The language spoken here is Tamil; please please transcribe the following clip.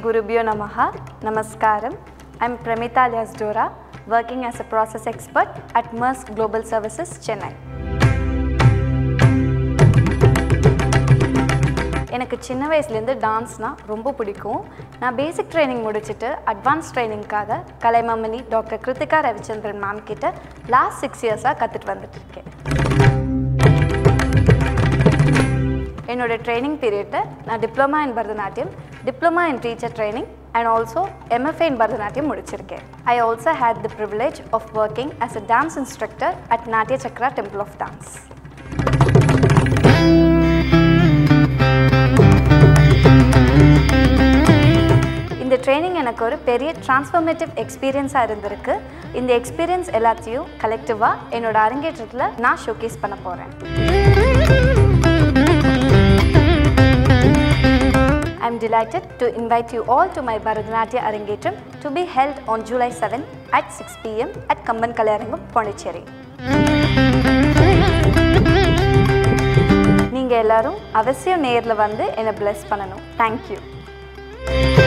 Gurubhyo Namaha. Namaskaram. I'm Pramita alias Dora, working as a process expert at Maersk Global Services, Chennai. எனக்கு சின்ன வயசுலேருந்து டான்ஸ்னால் ரொம்ப பிடிக்கும் நான் பேசிக் ட்ரைனிங் முடிச்சுட்டு அட்வான்ஸ் ட்ரைனிங்காக கலைமாமணி டாக்டர் கிருத்திகா ரவிச்சந்திரன் மேம் கிட்ட லாஸ்ட் சிக்ஸ் இயர்ஸாக கற்றுட்டு வந்துட்டுருக்கேன் என்னோட ட்ரைனிங் பீரியடில் நான் diploma in Bharatanatyam diploma in teacher training and also MFA in Bharatanatyam முடிச்சிருக்கேன் I also had the privilege of working as a dance instructor at Natya Chakra temple of dance இந்த ட்ரைனிங் எனக்கு ஒரு பெரிய டிரான்ஸ்ஃபர்மேட்டிவ் எக்ஸ்பீரியன்ஸாக இருந்திருக்கு இந்த எக்ஸ்பீரியன்ஸ் எல்லாத்தையும் கலெக்டிவாக என்னோட அரங்கேற்றத்தில் நான் ஷோகேஸ் பண்ண போகிறேன் I'm delighted to invite you all to my Bharatanatyam Arangetram to be held on July 7 at 6 pm at Kamban Kalayarangam, Pondicherry. நீங்கள் எல்லாரும் அவசியம் நேரில் வந்து என்னை bless பண்ணணும் தேங்க்யூ